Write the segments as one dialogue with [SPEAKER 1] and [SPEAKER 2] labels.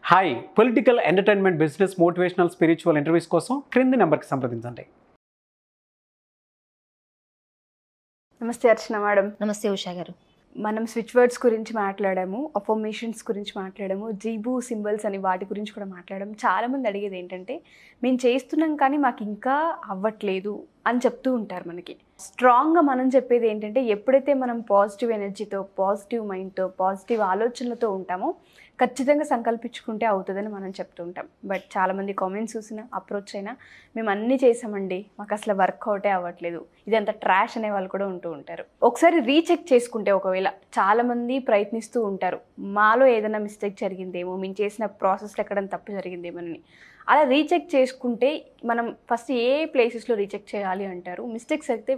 [SPEAKER 1] hi political entertainment business motivational spiritual interviews కోసం క్రింది నెంబర్కి సంప్రదించండి
[SPEAKER 2] నమస్తే అర్చన మేడం
[SPEAKER 3] నమస్తే ఉషా గారు
[SPEAKER 2] మనం స్విచ్ వర్డ్స్ గురించి మాట్లాడాము అఫర్మేషన్స్ గురించి మాట్లాడాము జీబు సింబల్స్ అని వాటి గురించి కూడా మాట్లాడాము చాలామంది అడిగేది ఏంటంటే మేము చేస్తున్నాం కానీ మాకు ఇంకా అవ్వట్లేదు అని చెప్తూ ఉంటారు మనకి స్ట్రాంగ్గా మనం చెప్పేది ఏంటంటే ఎప్పుడైతే మనం పాజిటివ్ ఎనర్జీతో పాజిటివ్ మైండ్తో పాజిటివ్ ఆలోచనలతో ఉంటామో ఖచ్చితంగా సంకల్పించుకుంటే అవుతుందని మనం చెప్తూ ఉంటాం బట్ చాలామంది కామెంట్స్ చూసినా అప్రోచ్ అయినా మేము అన్నీ చేసామండి మాకు అసలు వర్కౌటే అవ్వట్లేదు ఇదంతా ట్రాష్ అనే వాళ్ళు కూడా ఉంటూ ఉంటారు ఒకసారి రీచెక్ చేసుకుంటే ఒకవేళ చాలామంది ప్రయత్నిస్తూ ఉంటారు మాలో ఏదైనా మిస్టేక్ జరిగిందేమో మేము చేసిన ప్రాసెస్లో ఎక్కడైనా తప్పు జరిగిందేమోనని అలా రీచెక్ చేసుకుంటే మనం ఫస్ట్ ఏ ప్లేసెస్లో రీచెక్ చేయాలి అంటారు మిస్టేక్స్ అయితే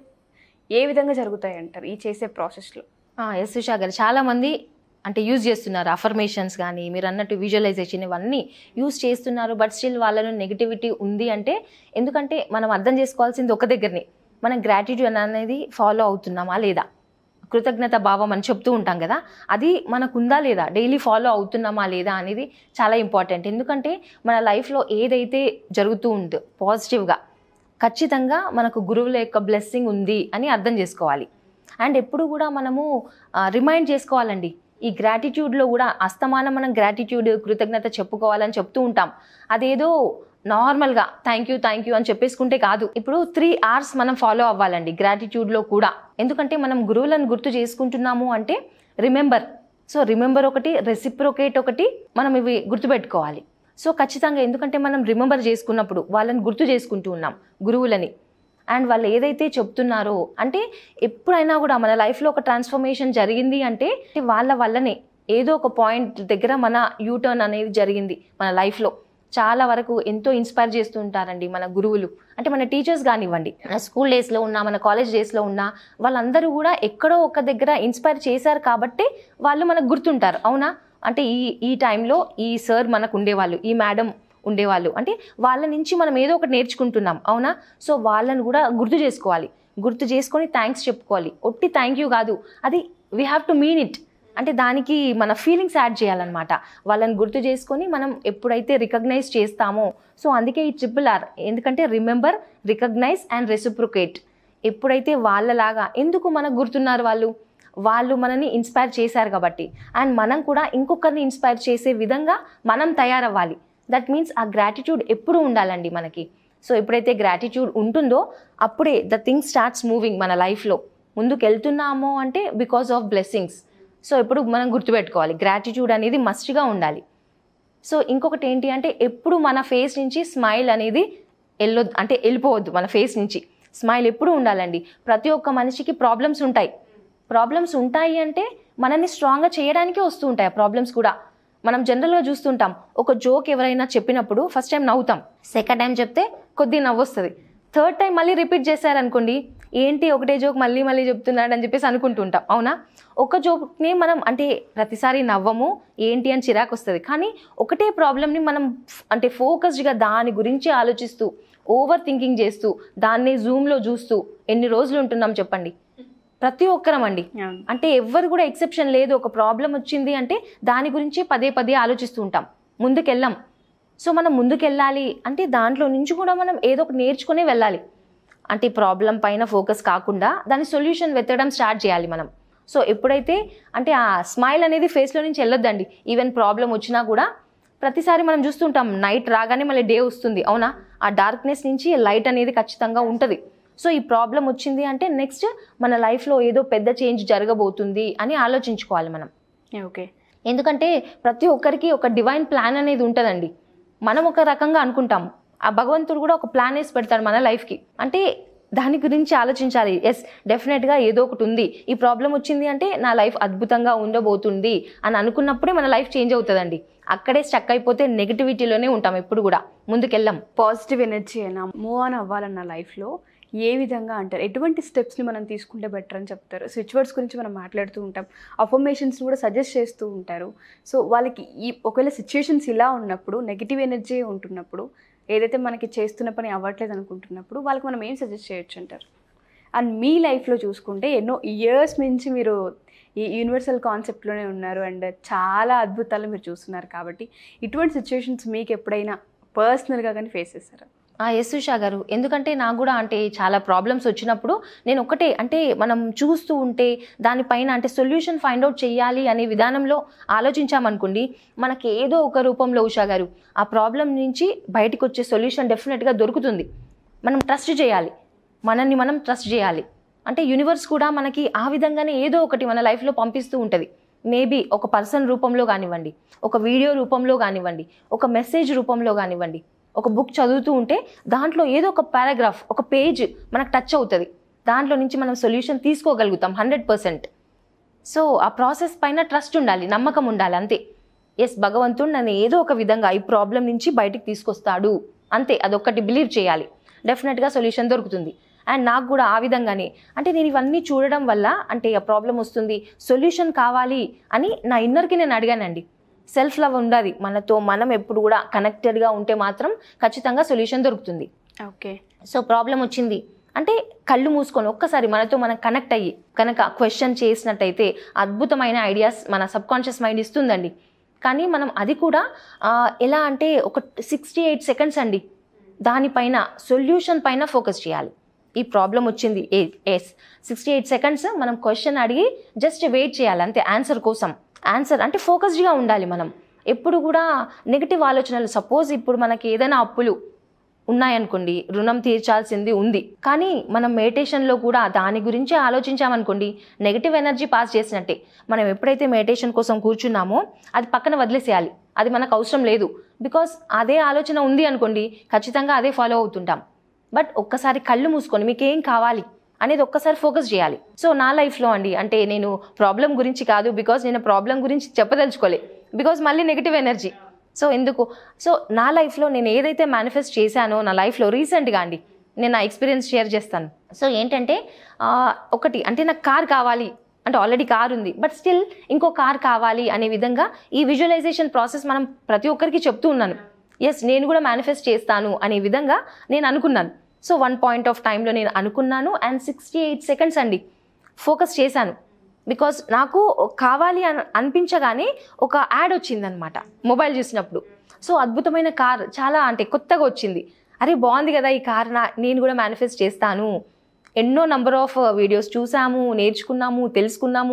[SPEAKER 2] ఏ విధంగా జరుగుతాయి అంటారు ఈ చేసే ప్రాసెస్లో
[SPEAKER 3] ఎస్ ఉషా గారు చాలా మంది అంటే యూజ్ చేస్తున్నారు అఫర్మేషన్స్ కానీ మీరు అన్నట్టు విజువలైజేషన్ ఇవన్నీ యూజ్ చేస్తున్నారు బట్ స్టిల్ వాళ్ళలో నెగిటివిటీ ఉంది అంటే ఎందుకంటే మనం అర్థం చేసుకోవాల్సింది ఒక దగ్గరనే మనం గ్రాటిట్యూడ్ అనేది ఫాలో అవుతున్నామా లేదా కృతజ్ఞత భావం అని చెప్తూ ఉంటాం కదా అది మనకుందా లేదా డైలీ ఫాలో అవుతున్నామా లేదా అనేది చాలా ఇంపార్టెంట్ ఎందుకంటే మన లైఫ్లో ఏదైతే జరుగుతూ ఉందో పాజిటివ్గా ఖచ్చితంగా మనకు గురువుల యొక్క బ్లెస్సింగ్ ఉంది అని అర్థం చేసుకోవాలి అండ్ ఎప్పుడు కూడా మనము రిమైండ్ చేసుకోవాలండి ఈ గ్రాటిట్యూడ్లో కూడా అస్తమానం మనం గ్రాటిట్యూడ్ కృతజ్ఞత చెప్పుకోవాలని చెప్తూ ఉంటాం అదేదో నార్మల్గా థ్యాంక్ యూ థ్యాంక్ యూ అని చెప్పేసుకుంటే కాదు ఇప్పుడు త్రీ అవర్స్ మనం ఫాలో అవ్వాలండి గ్రాటిట్యూడ్లో కూడా ఎందుకంటే మనం గురువులను గుర్తు చేసుకుంటున్నాము అంటే రిమెంబర్ సో రిమెంబర్ ఒకటి రెసిప్రోకేట్ ఒకటి మనం ఇవి గుర్తుపెట్టుకోవాలి సో ఖచ్చితంగా ఎందుకంటే మనం రిమెంబర్ చేసుకున్నప్పుడు వాళ్ళని గుర్తు చేసుకుంటూ ఉన్నాం గురువులని అండ్ వాళ్ళు ఏదైతే చెప్తున్నారో అంటే ఎప్పుడైనా కూడా మన లైఫ్లో ఒక ట్రాన్స్ఫర్మేషన్ జరిగింది అంటే వాళ్ళ వల్లనే ఏదో ఒక పాయింట్ దగ్గర మన యూటర్న్ అనేది జరిగింది మన లైఫ్లో చాలా వరకు ఎంతో ఇన్స్పైర్ చేస్తూ ఉంటారండి మన గురువులు అంటే మన టీచర్స్ కానివ్వండి మన స్కూల్ డేస్లో ఉన్నా మన కాలేజ్ డేస్లో ఉన్నా వాళ్ళందరూ కూడా ఎక్కడో ఒక దగ్గర ఇన్స్పైర్ చేశారు కాబట్టి వాళ్ళు మనకు గుర్తుంటారు అవునా అంటే ఈ ఈ టైంలో ఈ సార్ మనకు ఉండేవాళ్ళు ఈ మేడం ఉండేవాళ్ళు అంటే వాళ్ళ నుంచి మనం ఏదో ఒకటి నేర్చుకుంటున్నాం అవునా సో వాళ్ళని కూడా గుర్తు చేసుకోవాలి గుర్తు చేసుకొని థ్యాంక్స్ చెప్పుకోవాలి ఒట్టి థ్యాంక్ యూ కాదు అది we have to mean it అంటే దానికి మన ఫీలింగ్స్ యాడ్ చేయాలన్నమాట వాళ్ళని గుర్తు చేసుకొని మనం ఎప్పుడైతే రికగ్నైజ్ చేస్తామో సో అందుకే ఈ ట్రిపుల్ ఆర్ ఎందుకంటే రిమెంబర్ రికగ్నైజ్ అండ్ రెసిప్రికేట్ ఎప్పుడైతే వాళ్ళలాగా ఎందుకు మనకు గుర్తున్నారు వాళ్ళు వాళ్ళు మనని ఇన్స్పైర్ చేశారు కాబట్టి అండ్ మనం కూడా ఇంకొకరిని ఇన్స్పైర్ చేసే విధంగా మనం తయారవ్వాలి దట్ మీన్స్ ఆ గ్రాటిట్యూడ్ ఎప్పుడు ఉండాలండి మనకి సో ఎప్పుడైతే గ్రాటిట్యూడ్ ఉంటుందో అప్పుడే ద థింగ్ స్టార్ట్స్ మూవింగ్ మన లైఫ్లో ముందుకు వెళ్తున్నామో అంటే బికాస్ ఆఫ్ బ్లెస్సింగ్స్ సో ఎప్పుడు మనం గుర్తుపెట్టుకోవాలి గ్రాటిట్యూడ్ అనేది మస్ట్గా ఉండాలి సో ఇంకొకటి ఏంటి అంటే ఎప్పుడు మన ఫేస్ నుంచి స్మైల్ అనేది వెళ్ళొద్దు అంటే వెళ్ళిపోవద్దు మన ఫేస్ నుంచి స్మైల్ ఎప్పుడు ఉండాలండి ప్రతి ఒక్క మనిషికి ప్రాబ్లమ్స్ ఉంటాయి ప్రాబ్లమ్స్ ఉంటాయి అంటే మనల్ని స్ట్రాంగ్గా చేయడానికి వస్తూ ఉంటాయి ఆ ప్రాబ్లమ్స్ కూడా మనం జనరల్గా చూస్తుంటాం ఒక జోక్ ఎవరైనా చెప్పినప్పుడు ఫస్ట్ టైం నవ్వుతాం సెకండ్ టైం చెప్తే కొద్దిగా నవ్వొస్తుంది థర్డ్ టైం మళ్ళీ రిపీట్ చేశారనుకోండి ఏంటి ఒకటే జోక్ మళ్ళీ మళ్ళీ చెప్తున్నాడు అని చెప్పేసి అనుకుంటుంటాం అవునా ఒక జోక్ని మనం అంటే ప్రతిసారి నవ్వము ఏంటి అని చిరాకు వస్తుంది కానీ ఒకటే ప్రాబ్లమ్ని మనం అంటే ఫోకస్డ్గా దాని గురించి ఆలోచిస్తూ ఓవర్ థింకింగ్ చేస్తూ దాన్ని జూమ్లో చూస్తూ ఎన్ని రోజులు ఉంటున్నాం చెప్పండి ప్రతి ఒక్కరం అండి అంటే ఎవ్వరు కూడా ఎక్సెప్షన్ లేదు ఒక ప్రాబ్లం వచ్చింది అంటే దాని గురించి పదే పదే ఆలోచిస్తూ ఉంటాం ముందుకెళ్ళాం సో మనం ముందుకెళ్ళాలి అంటే దాంట్లో నుంచి కూడా మనం ఏదో ఒకటి నేర్చుకుని వెళ్ళాలి అంటే ప్రాబ్లం పైన ఫోకస్ కాకుండా దాని సొల్యూషన్ వెతకడం స్టార్ట్ చేయాలి మనం సో ఎప్పుడైతే అంటే ఆ స్మైల్ అనేది ఫేస్లో నుంచి వెళ్ళొద్దండి ఈవెన్ ప్రాబ్లం వచ్చినా కూడా ప్రతిసారి మనం చూస్తుంటాం నైట్ రాగానే మళ్ళీ డే వస్తుంది అవునా ఆ డార్క్నెస్ నుంచి లైట్ అనేది ఖచ్చితంగా ఉంటుంది సో ఈ ప్రాబ్లం వచ్చింది అంటే నెక్స్ట్ మన లైఫ్లో ఏదో పెద్ద చేంజ్ జరగబోతుంది అని ఆలోచించుకోవాలి మనం
[SPEAKER 2] ఓకే
[SPEAKER 3] ఎందుకంటే ప్రతి ఒక్కరికి ఒక డివైన్ ప్లాన్ అనేది ఉంటుందండి మనం ఒక రకంగా అనుకుంటాం ఆ భగవంతుడు కూడా ఒక ప్లాన్ వేసి పెడతాడు మన లైఫ్కి అంటే దాని గురించి ఆలోచించాలి ఎస్ డెఫినెట్గా ఏదో ఒకటి ఉంది ఈ ప్రాబ్లం వచ్చింది అంటే నా లైఫ్ అద్భుతంగా ఉండబోతుంది అని అనుకున్నప్పుడే మన లైఫ్ చేంజ్ అవుతుందండి అక్కడే స్టక్ అయిపోతే నెగిటివిటీలోనే ఉంటాం ఎప్పుడు కూడా ముందుకెళ్ళాం
[SPEAKER 2] పాజిటివ్ ఎనర్జీ అయినా మూవ్ ఆన్ అవ్వాలన్న లైఫ్లో ఏ విధంగా అంటారు ఎటువంటి స్టెప్స్ని మనం తీసుకుంటే బెటర్ అని చెప్తారు స్విచ్ వర్డ్స్ గురించి మనం మాట్లాడుతూ ఉంటాం అఫర్మేషన్స్ని కూడా సజెస్ట్ చేస్తూ ఉంటారు సో వాళ్ళకి ఈ ఒకవేళ సిచ్యుయేషన్స్ ఇలా ఉన్నప్పుడు నెగిటివ్ ఎనర్జీ ఉంటున్నప్పుడు ఏదైతే మనకి చేస్తున్న పని అవ్వట్లేదు అనుకుంటున్నప్పుడు వాళ్ళకి మనం ఏం సజెస్ట్ చేయొచ్చు అంటారు అండ్ మీ లైఫ్లో చూసుకుంటే ఎన్నో ఇయర్స్ నుంచి మీరు ఈ యూనివర్సల్ కాన్సెప్ట్లోనే ఉన్నారు అండ్ చాలా అద్భుతాలు మీరు చూస్తున్నారు కాబట్టి ఇటువంటి సిచ్యువేషన్స్ మీకు ఎప్పుడైనా పర్సనల్గా కానీ ఫేస్ చేస్తారా
[SPEAKER 3] ఆ ఎస్ ఉషా గారు ఎందుకంటే నాకు కూడా అంటే చాలా ప్రాబ్లమ్స్ వచ్చినప్పుడు నేను ఒకటే అంటే మనం చూస్తూ ఉంటే దానిపైన అంటే సొల్యూషన్ ఫైండ్ అవుట్ చేయాలి అనే విధానంలో ఆలోచించామనుకోండి మనకి ఏదో ఒక రూపంలో ఉషా గారు ఆ ప్రాబ్లం నుంచి బయటకు వచ్చే సొల్యూషన్ డెఫినెట్గా దొరుకుతుంది మనం ట్రస్ట్ చేయాలి మనల్ని మనం ట్రస్ట్ చేయాలి అంటే యూనివర్స్ కూడా మనకి ఆ విధంగానే ఏదో ఒకటి మన లైఫ్లో పంపిస్తూ ఉంటుంది మేబీ ఒక పర్సన్ రూపంలో కానివ్వండి ఒక వీడియో రూపంలో కానివ్వండి ఒక మెసేజ్ రూపంలో కానివ్వండి ఒక బుక్ చదువుతూ ఉంటే దాంట్లో ఏదో ఒక పారాగ్రాఫ్ ఒక పేజ్ మనకు టచ్ అవుతుంది దాంట్లో నుంచి మనం సొల్యూషన్ తీసుకోగలుగుతాం హండ్రెడ్ పర్సెంట్ సో ఆ ప్రాసెస్ పైన ట్రస్ట్ ఉండాలి నమ్మకం ఉండాలి అంతే ఎస్ భగవంతుడు నన్ను ఏదో ఒక విధంగా ఈ ప్రాబ్లం నుంచి బయటికి తీసుకొస్తాడు అంతే అదొక్కటి బిలీవ్ చేయాలి డెఫినెట్గా సొల్యూషన్ దొరుకుతుంది అండ్ నాకు కూడా ఆ విధంగానే అంటే నేను ఇవన్నీ చూడడం వల్ల అంటే ఆ ప్రాబ్లం వస్తుంది సొల్యూషన్ కావాలి అని నా ఇన్నర్కి నేను అడిగానండి సెల్ఫ్ లవ్ ఉండాలి మనతో మనం ఎప్పుడు కూడా కనెక్టెడ్గా ఉంటే మాత్రం ఖచ్చితంగా సొల్యూషన్ దొరుకుతుంది
[SPEAKER 2] ఓకే
[SPEAKER 3] సో ప్రాబ్లం వచ్చింది అంటే కళ్ళు మూసుకొని ఒక్కసారి మనతో మనం కనెక్ట్ అయ్యి కనుక క్వశ్చన్ చేసినట్టయితే అద్భుతమైన ఐడియాస్ మన సబ్ కాన్షియస్ మైండ్ ఇస్తుందండి కానీ మనం అది కూడా ఆ, ఎలా అంటే ఒక సిక్స్టీ ఎయిట్ సెకండ్స్ అండి దానిపైన సొల్యూషన్ పైన ఫోకస్ చేయాలి ఈ ప్రాబ్లం వచ్చింది ఏ ఎస్ సిక్స్టీ ఎయిట్ సెకండ్స్ మనం క్వశ్చన్ అడిగి జస్ట్ వెయిట్ చేయాలి అంతే ఆన్సర్ కోసం ఆన్సర్ అంటే ఫోకస్డ్గా ఉండాలి మనం ఎప్పుడు కూడా నెగిటివ్ ఆలోచనలు సపోజ్ ఇప్పుడు మనకి ఏదైనా అప్పులు ఉన్నాయనుకోండి రుణం తీర్చాల్సింది ఉంది కానీ మనం మెడిటేషన్లో కూడా దాని గురించి ఆలోచించామనుకోండి నెగిటివ్ ఎనర్జీ పాస్ చేసినట్టే మనం ఎప్పుడైతే మెడిటేషన్ కోసం కూర్చున్నామో అది పక్కన వదిలేసేయాలి అది మనకు అవసరం లేదు బికాస్ అదే ఆలోచన ఉంది అనుకోండి ఖచ్చితంగా అదే ఫాలో అవుతుంటాం బట్ ఒక్కసారి కళ్ళు మూసుకొని మీకు ఏం కావాలి అనేది ఒక్కసారి ఫోకస్ చేయాలి సో నా లైఫ్లో అండి అంటే నేను ప్రాబ్లం గురించి కాదు బికాజ్ నేను ప్రాబ్లం గురించి చెప్పదలుచుకోలే బికాజ్ మళ్ళీ నెగిటివ్ ఎనర్జీ సో ఎందుకు సో నా లైఫ్లో నేను ఏదైతే మేనిఫెస్ట్ చేశానో నా లైఫ్లో రీసెంట్గా అండి నేను నా ఎక్స్పీరియన్స్ షేర్ చేస్తాను సో ఏంటంటే ఆ, ఒకటి అంటే నాకు కార్ కావాలి అంటే ఆల్రెడీ కార్ ఉంది బట్ స్టిల్ ఇంకో కార్ కావాలి అనే విధంగా ఈ విజువలైజేషన్ ప్రాసెస్ మనం ప్రతి ఒక్కరికి చెప్తూ ఉన్నాను ఎస్ నేను కూడా మేనిఫెస్ట్ చేస్తాను అనే విధంగా నేను అనుకున్నాను సో వన్ పాయింట్ ఆఫ్ టైంలో నేను అనుకున్నాను అండ్ సిక్స్టీ ఎయిట్ సెకండ్స్ అండి ఫోకస్ చేశాను బికాస్ నాకు కావాలి అని అనిపించగానే ఒక యాడ్ వచ్చిందనమాట మొబైల్ చూసినప్పుడు సో అద్భుతమైన కార్ చాలా అంటే కొత్తగా వచ్చింది అరే బాగుంది కదా ఈ కార్ నా నేను కూడా మేనిఫెస్ట్ చేస్తాను ఎన్నో నంబర్ ఆఫ్ వీడియోస్ చూసాము నేర్చుకున్నాము తెలుసుకున్నాము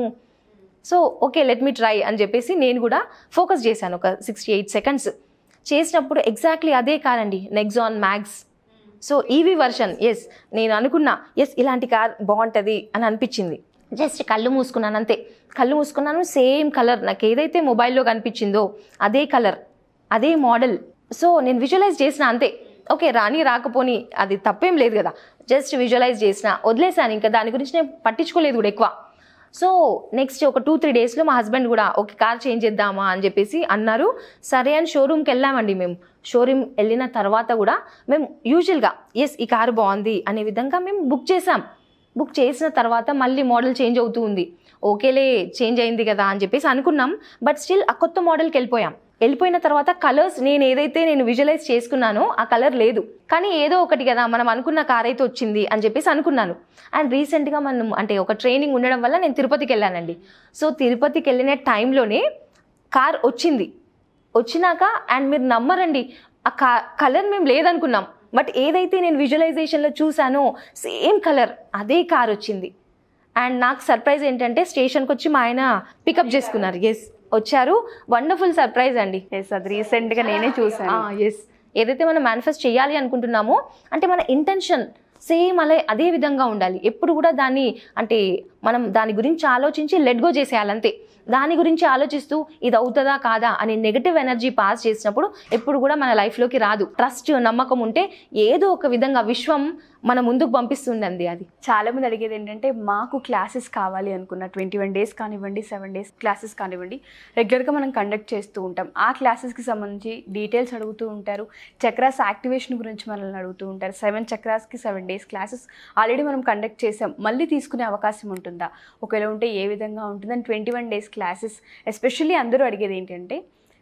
[SPEAKER 3] so okay let me try అని చెప్పేసి నేను కూడా ఫోకస్ చేశాను ఒక సిక్స్టీ ఎయిట్ సెకండ్స్ చేసినప్పుడు ఎగ్జాక్ట్లీ అదే కార్ అండి Nexon max so EV version yes నేను అనుకున్నా ఎస్ ఇలాంటి కార్ బాగుంటుంది అని అనిపించింది జస్ట్ కళ్ళు మూసుకున్నాను అంతే కళ్ళు మూసుకున్నాను సేమ్ కలర్ నాకు ఏదైతే మొబైల్లో కనిపించిందో అదే కలర్ అదే మోడల్ సో నేను విజువలైజ్ చేసిన అంతే ఓకే రాని రాకపోని అది తప్పేం లేదు కదా జస్ట్ విజువలైజ్ చేసిన వదిలేసాను ఇంకా దాని గురించి నేను పట్టించుకోలేదు కూడా ఎక్కువ సో నెక్స్ట్ ఒక టూ త్రీ డేస్లో మా హస్బెండ్ కూడా ఒక కార్ చేంజ్ చేద్దామా అని చెప్పేసి అన్నారు సరే అని షోరూమ్కి వెళ్ళామండి మేము షోరూమ్ వెళ్ళిన తర్వాత కూడా మేము యూజువల్గా ఎస్ ఈ కారు బాగుంది అనే విధంగా మేము బుక్ చేసాం బుక్ చేసిన తర్వాత మళ్ళీ మోడల్ చేంజ్ అవుతూ ఉంది ఓకేలే చేంజ్ అయింది కదా అని చెప్పేసి అనుకున్నాం బట్ స్టిల్ ఆ కొత్త మోడల్కి వెళ్ళిపోయాం వెళ్ళిపోయిన తర్వాత కలర్స్ నేను ఏదైతే నేను విజువలైజ్ చేసుకున్నానో ఆ కలర్ లేదు కానీ ఏదో ఒకటి కదా మనం అనుకున్న కార్ అయితే వచ్చింది అని చెప్పేసి అనుకున్నాను అండ్ రీసెంట్గా మనం అంటే ఒక ట్రైనింగ్ ఉండడం వల్ల నేను తిరుపతికి వెళ్ళానండి సో తిరుపతికి వెళ్ళిన టైంలోనే కార్ వచ్చింది వచ్చినాక అండ్ మీరు నమ్మరండి ఆ కా కలర్ మేము లేదనుకున్నాం బట్ ఏదైతే నేను విజువలైజేషన్లో చూసానో సేమ్ కలర్ అదే కార్ వచ్చింది అండ్ నాకు సర్ప్రైజ్ ఏంటంటే స్టేషన్కి వచ్చి మా ఆయన పికప్ చేసుకున్నారు ఎస్ వచ్చారు వండర్ఫుల్ సర్ప్రైజ్ అండి
[SPEAKER 2] ఎస్ అది రీసెంట్గా నేనే చూసాను
[SPEAKER 3] ఎస్ ఏదైతే మనం మేనిఫెస్ట్ చేయాలి అనుకుంటున్నామో అంటే మన ఇంటెన్షన్ సేమ్ అలా అదే విధంగా ఉండాలి ఎప్పుడు కూడా దాన్ని అంటే మనం దాని గురించి ఆలోచించి లెట్ గో చేసేయాలి అంతే దాని గురించి ఆలోచిస్తూ ఇది అవుతుందా కాదా అనే నెగటివ్ ఎనర్జీ పాస్ చేసినప్పుడు ఎప్పుడు కూడా మన లైఫ్లోకి రాదు ట్రస్ట్ నమ్మకం ఉంటే ఏదో ఒక విధంగా విశ్వం మన ముందుకు పంపిస్తుందండి అది
[SPEAKER 2] చాలా మంది అడిగేది ఏంటంటే మాకు క్లాసెస్ కావాలి అనుకున్న ట్వంటీ వన్ డేస్ కానివ్వండి సెవెన్ డేస్ క్లాసెస్ కానివ్వండి రెగ్యులర్గా మనం కండక్ట్ చేస్తూ ఉంటాం ఆ క్లాసెస్కి సంబంధించి డీటెయిల్స్ అడుగుతూ ఉంటారు చక్రాస్ యాక్టివేషన్ గురించి మనల్ని అడుగుతూ ఉంటారు సెవెన్ చక్రాస్కి సెవెన్ డేస్ క్లాసెస్ ఆల్రెడీ మనం కండక్ట్ చేసాం మళ్ళీ తీసుకునే అవకాశం ఉంటుందా ఒకవేళ ఉంటే ఏ విధంగా ఉంటుందని twenty one days classes especially అందరూ అడిగేది ఏంటంటే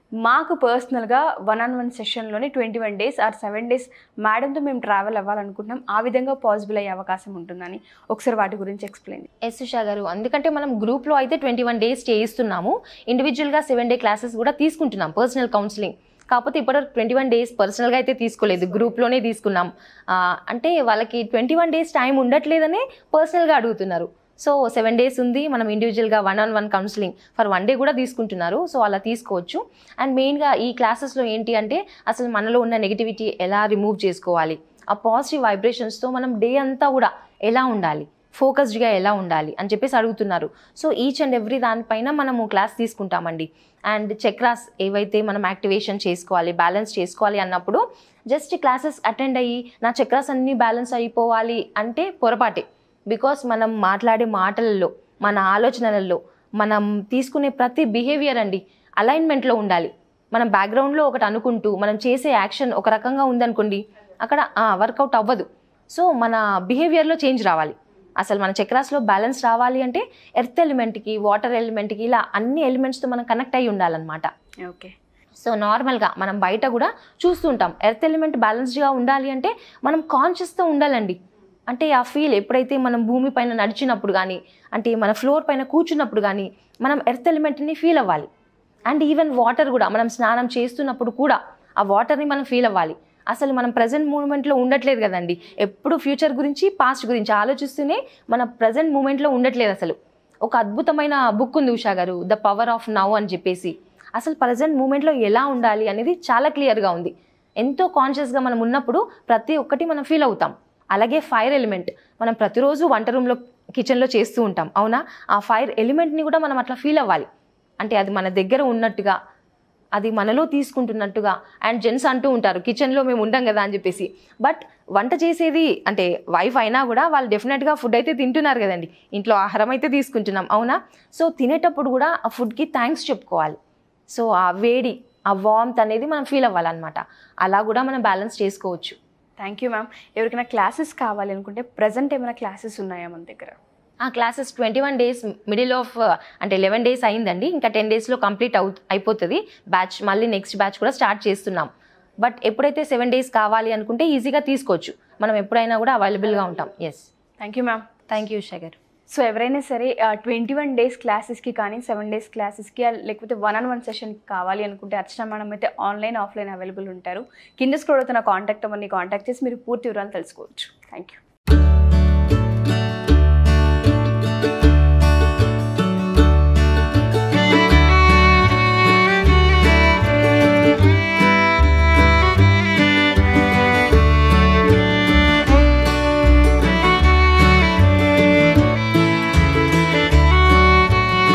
[SPEAKER 2] మాకు పర్సనల్గా వన్ ఆన్ వన్ సెషన్లోనే twenty one days or seven days మేడంతో మేము ట్రావెల్ అవ్వాలనుకుంటున్నాం ఆ విధంగా పాసిబుల్ అయ్యే అవకాశం ఉంటుందని ఒకసారి వాటి గురించి ఎక్స్ప్లెయిన్
[SPEAKER 3] ఎస్ ఉషా గారు ఎందుకంటే మనం గ్రూప్లో అయితే ట్వంటీ వన్ డేస్ చేయిస్తున్నాము ఇండివిజువల్గా సెవెన్ డే క్లాసెస్ కూడా తీసుకుంటున్నాం పర్సనల్ కౌన్సిలింగ్ కాకపోతే ఇప్పటివరకు ట్వంటీ వన్ డేస్ పర్సనల్గా అయితే తీసుకోలేదు గ్రూప్లోనే తీసుకున్నాం ఆ, అంటే వాళ్ళకి ట్వంటీ వన్ డేస్ టైం ఉండట్లేదనే పర్సనల్గా అడుగుతున్నారు సో సెవెన్ డేస్ ఉంది మనం ఇండివిజువల్గా one on one counselling for one day కూడా తీసుకుంటున్నారు సో అలా తీసుకోవచ్చు అండ్ మెయిన్గా ఈ క్లాసెస్లో ఏంటి అంటే అసలు మనలో ఉన్న నెగిటివిటీ ఎలా రిమూవ్ చేసుకోవాలి ఆ పాజిటివ్ వైబ్రేషన్స్తో మనం డే అంతా కూడా ఎలా ఉండాలి ఫోకస్డ్గా ఎలా ఉండాలి అని చెప్పేసి అడుగుతున్నారు సో ఈచ్ అండ్ ఎవ్రీ దానిపైన మనము క్లాస్ తీసుకుంటామండి అండ్ చక్రాస్ ఏవైతే మనం యాక్టివేషన్ చేసుకోవాలి బ్యాలెన్స్ చేసుకోవాలి అన్నప్పుడు జస్ట్ క్లాసెస్ అటెండ్ అయ్యి నా చక్రాస్ అన్నీ బ్యాలెన్స్ అయిపోవాలి అంటే పొరపాటే బికాస్ మనం మాట్లాడే మాటలలో మన ఆలోచనలలో మనం తీసుకునే ప్రతి బిహేవియర్ అండి అలైన్మెంట్లో ఉండాలి మనం బ్యాక్గ్రౌండ్లో ఒకటి అనుకుంటూ మనం చేసే యాక్షన్ ఒక రకంగా ఉందనుకోండి అక్కడ వర్కౌట్ అవ్వదు సో మన బిహేవియర్లో చేంజ్ రావాలి అసలు మన చక్రాస్లో బ్యాలెన్స్ రావాలి అంటే ఎర్త్ ఎలిమెంట్కి వాటర్ ఎలిమెంట్కి ఇలా అన్ని ఎలిమెంట్స్తో మనం కనెక్ట్ అయ్యి ఉండాలన్నమాట
[SPEAKER 2] ఓకే
[SPEAKER 3] సో నార్మల్గా మనం బయట కూడా చూస్తూ ఉంటాం ఎర్త్ ఎలిమెంట్ బ్యాలెన్స్డ్గా ఉండాలి అంటే మనం కాన్షియస్తో ఉండాలండి అంటే ఆ ఫీల్ ఎప్పుడైతే మనం భూమి పైన నడిచినప్పుడు కానీ అంటే మన ఫ్లోర్ పైన కూర్చున్నప్పుడు కానీ మనం ఎర్త్ ఎలిమెంట్ని ఫీల్ అవ్వాలి అండ్ ఈవెన్ వాటర్ కూడా మనం స్నానం చేస్తున్నప్పుడు కూడా ఆ వాటర్ని మనం ఫీల్ అవ్వాలి అసలు మనం ప్రజెంట్ మూమెంట్లో ఉండట్లేదు కదండి ఎప్పుడు ఫ్యూచర్ గురించి పాస్ట్ గురించి ఆలోచిస్తూనే మన ప్రజెంట్ మూమెంట్లో ఉండట్లేదు అసలు ఒక అద్భుతమైన బుక్ ఉంది ఉషా గారు ద పవర్ ఆఫ్ నవ్ అని చెప్పేసి అసలు ప్రజెంట్ మూమెంట్లో ఎలా ఉండాలి అనేది చాలా క్లియర్గా ఉంది ఎంతో కాన్షియస్గా మనం ఉన్నప్పుడు ప్రతి ఒక్కటి మనం ఫీల్ అవుతాం అలాగే ఫైర్ ఎలిమెంట్ మనం ప్రతిరోజు వంట రూమ్లో కిచెన్లో చేస్తూ ఉంటాం అవునా ఆ ఫైర్ ఎలిమెంట్ని కూడా మనం అట్లా ఫీల్ అవ్వాలి అంటే అది మన దగ్గర ఉన్నట్టుగా అది మనలో తీసుకుంటున్నట్టుగా అండ్ జెంట్స్ అంటూ ఉంటారు కిచెన్లో మేము ఉండం కదా అని చెప్పేసి బట్ వంట చేసేది అంటే వైఫ్ అయినా కూడా వాళ్ళు డెఫినెట్గా ఫుడ్ అయితే తింటున్నారు కదండి ఇంట్లో ఆహారం అయితే తీసుకుంటున్నాం అవునా సో తినేటప్పుడు కూడా ఆ ఫుడ్కి థ్యాంక్స్ చెప్పుకోవాలి సో ఆ వేడి ఆ వామ్త్ అనేది మనం ఫీల్ అవ్వాలన్నమాట అలా కూడా మనం బ్యాలెన్స్ చేసుకోవచ్చు
[SPEAKER 2] థ్యాంక్ యూ మ్యామ్ ఎవరికైనా క్లాసెస్ కావాలి అనుకుంటే ప్రజెంట్ ఏమైనా క్లాసెస్ ఉన్నాయా మన దగ్గర
[SPEAKER 3] ఆ classes twenty one days middle of అంటే లెవెన్ డేస్ అయిందండి ఇంకా టెన్ డేస్లో కంప్లీట్ అవు అయిపోతుంది బ్యాచ్ మళ్ళీ నెక్స్ట్ బ్యాచ్ కూడా స్టార్ట్ చేస్తున్నాం బట్ ఎప్పుడైతే సెవెన్ డేస్ కావాలి అనుకుంటే ఈజీగా తీసుకోవచ్చు మనం ఎప్పుడైనా కూడా అవైలబుల్గా ఉంటాం yes
[SPEAKER 2] thank you ma'am
[SPEAKER 3] thank you Sagar
[SPEAKER 2] so ఎవరైనా సరే ట్వంటీ వన్ డేస్ క్లాసెస్కి కానీ సెవెన్ డేస్ క్లాసెస్కి లేకపోతే వన్ ఆన్ వన్ సెషన్కి కావాలి అనుకుంటే అర్చన మేడం అయితే ఆన్లైన్ ఆఫ్లైన్ అవైలబుల్ ఉంటారు కింద స్క్రోల్ అవుతున్న కాంటాక్ట్ అవన్నీ కాంటాక్ట్ చేసి మీరు పూర్తి వివరాలు తెలుసుకోవచ్చు థ్యాంక్ యూ